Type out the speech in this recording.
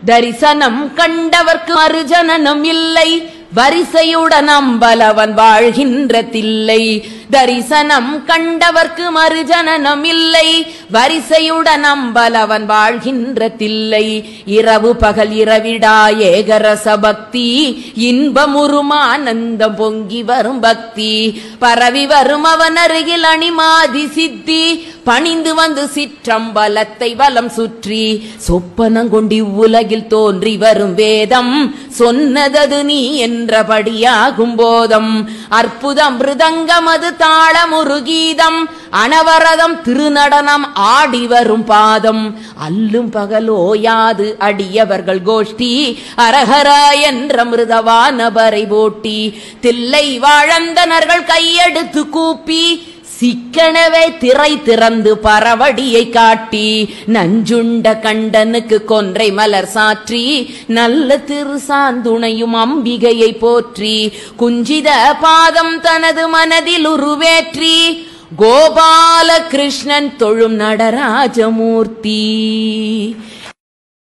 தரிசனம் கண்டவர்க்கு மறுஜனனம் இல்லை வரிசையுடன் அம்பலவன் வாழ்கின்ற தில்லை தரிசனம் கண்டவர்க்கு மறுஜனனம் இல்லை வரிசையுடன் அம்பலவன் வாழ்கின்ற தில்லை இரவு பகல் இரவிடா ஏகரச பக்தி இன்பமுருமானந்தம் பொங்கி வரும் பக்தி பரவி வரும் அவன் அருகில் அணிமாதி சித்தி பணிந்து வந்து சிற்றம்பலத்தை வலம் சுற்றி சொப்பனங்கொண்டி உலகில் தோன்றி வரும் வேதம் சொன்னதது நீ என்றபடியாகும் போதம் அற்புதம் மிருதங்கம் அது தாளமுரு கீதம் அனவரதம் திருநடனம் ஆடி வரும் பாதம் அல்லும் பகலோயாது அடியவர்கள் கோஷ்டி அரஹரா என்ற மிருதவானபரை போட்டி தில்லை வாழந்தனர்கள் கையெடுத்து கூப்பி சிக்கனவே திரை திறந்து பரவடியை காட்டி நஞ்சுண்ட கண்டனுக்கு கொன்றை மலர் சாற்றி நல்ல திருசாந்துணையும் அம்பிகையை போற்றி குஞ்சித பாதம் தனது மனதில் உருவேற்றி கோபால கிருஷ்ணன் தொழும் நடராஜமூர்த்தி